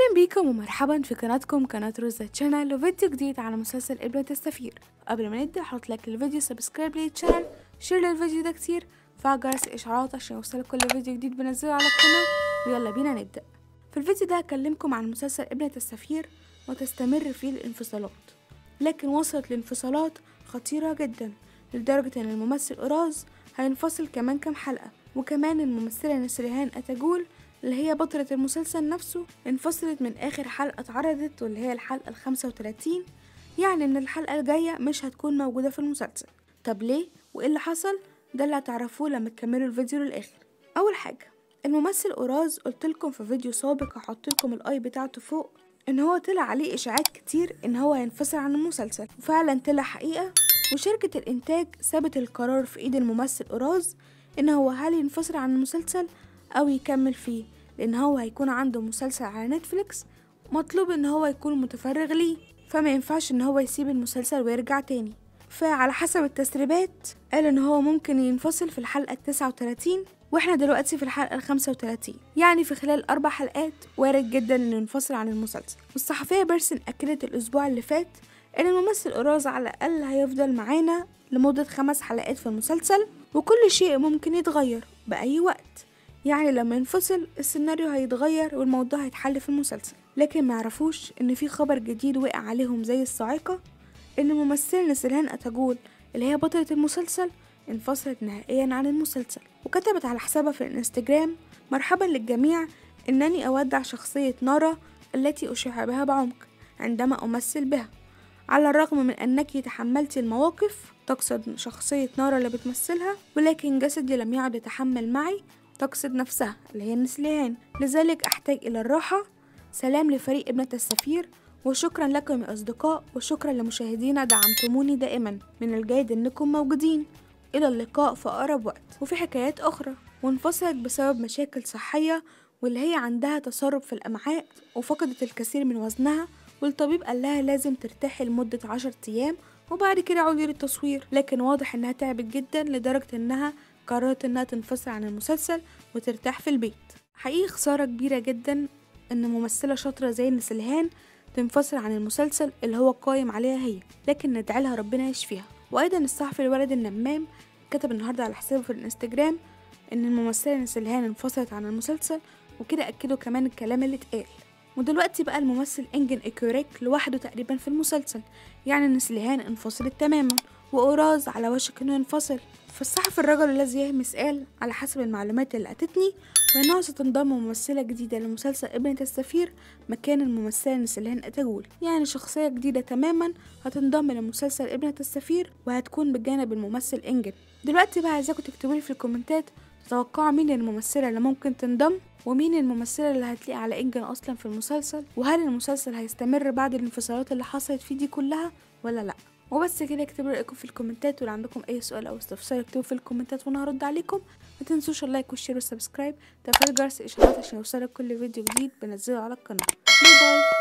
اهلا بيكم ومرحبا في قناتكم قناة روزا تشانل وفيديو جديد على مسلسل ابنة السفير قبل ما نبدأ حط لايك للفيديو سبسكرايب للتشانل شير للفيديو ده كتير فعل جرس الاشعارات عشان يوصلك كل فيديو جديد بنزله على القناة ويلا بينا نبدأ في الفيديو ده هكلمكم عن مسلسل ابنة السفير وتستمر فيه الانفصالات لكن وصلت لانفصالات خطيرة جدا لدرجة ان الممثل أراز هينفصل كمان كام حلقة وكمان الممثلة نسريهان أتاجول اللي هي بطلة المسلسل نفسه انفصلت من آخر حلقة اتعرضت واللي هي الحلقة الخمسة وتلاتين يعني إن الحلقة الجاية مش هتكون موجودة في المسلسل طب ليه وإيه اللي حصل ده اللي هتعرفوه لما تكملوا الفيديو للآخر أول حاجة الممثل أوراز قلتلكم في فيديو سابق هحطلكم الآي بتاعته فوق إن هو طلع عليه إشاعات كتير إن هو هينفصل عن المسلسل وفعلا طلع حقيقة وشركة الإنتاج سابت القرار في إيد الممثل أوراز إن هو هل ينفصل عن المسلسل أو يكمل فيه لأن هو هيكون عنده مسلسل على نتفليكس مطلوب إن هو يكون متفرغ ليه فما ينفعش إن هو يسيب المسلسل ويرجع تاني فعلى حسب التسريبات قال إن هو ممكن ينفصل في الحلقة التسعة وتلاتين واحنا دلوقتي في الحلقة الخمسة وتلاتين يعني في خلال أربع حلقات وارد جدا إنه ينفصل عن المسلسل والصحفية بيرسن أكدت الأسبوع اللي فات إن الممثل أوراز على الأقل هيفضل معانا لمدة خمس حلقات في المسلسل وكل شيء ممكن يتغير بأي وقت يعني لما ينفصل السيناريو هيتغير والموضوع هيتحل في المسلسل لكن ما يعرفوش ان في خبر جديد وقع عليهم زي الصاعقة ان ممثلة نسرهان أتاجول اللي هي بطلة المسلسل انفصلت نهائيا عن المسلسل وكتبت على حسابها في الانستجرام مرحبا للجميع انني اودع شخصية نارا التي اشيع بها بعمق عندما امثل بها على الرغم من انك تحملت المواقف تقصد شخصية نارا اللي بتمثلها ولكن جسدي لم يعد يتحمل معي تقصد نفسها اللي هي نسليهان لذلك أحتاج إلى الراحة سلام لفريق ابنة السفير وشكرا لكم يا أصدقاء وشكرا لمشاهدينا دعمتموني دائما من الجيد أنكم موجودين إلى اللقاء في أقرب وقت وفي حكايات أخرى وانفصلت بسبب مشاكل صحية واللي هي عندها تسرب في الأمعاء وفقدت الكثير من وزنها والطبيب قال لها لازم ترتاحي لمدة عشر أيام وبعد كده عودي للتصوير لكن واضح إنها تعبت جدا لدرجة إنها قررت إنها تنفصل عن المسلسل وترتاح في البيت حقيقي خسارة كبيرة جدا إن ممثلة شاطرة زي نسلهان تنفصل عن المسلسل اللي هو قايم عليها هي لكن ندعي لها ربنا يشفيها وأيضا الصحفي الولد النمام كتب النهاردة على حسابه في الانستجرام إن الممثلة نسلهان انفصلت عن المسلسل وكده أكدوا كمان الكلام اللي اتقال ودلوقتي بقى الممثل انجن ايكوريك لوحده تقريبا في المسلسل يعني نسلهان انفصلت تماما وأوراز على وشك انه ينفصل فالصحفي الرجل الذي يهمس قال على حسب المعلومات اللي أتتني فإنها ستنضم ممثلة جديدة لمسلسل ابنة السفير مكان الممثلة نسلهان أتاجول يعني شخصية جديدة تماما هتنضم لمسلسل ابنة السفير وهتكون بجانب الممثل إنجن دلوقتي بقى عايزاكم تكتبولي في الكومنتات تتوقعوا مين الممثلة اللي ممكن تنضم ومين الممثلة اللي هتليق على إنجن أصلا في المسلسل وهل المسلسل هيستمر بعد الانفصالات اللي حصلت فيه دي كلها ولا لأ وبس كده اكتبوا رايكم في الكومنتات ولو عندكم اي سؤال او استفسار اكتبوا في الكومنتات وانا هرد عليكم ما تنسوش اللايك والشير والسبسكرايب تفعيل جرس الاشعارات عشان يوصلك كل فيديو جديد بنزله على القناه باي باي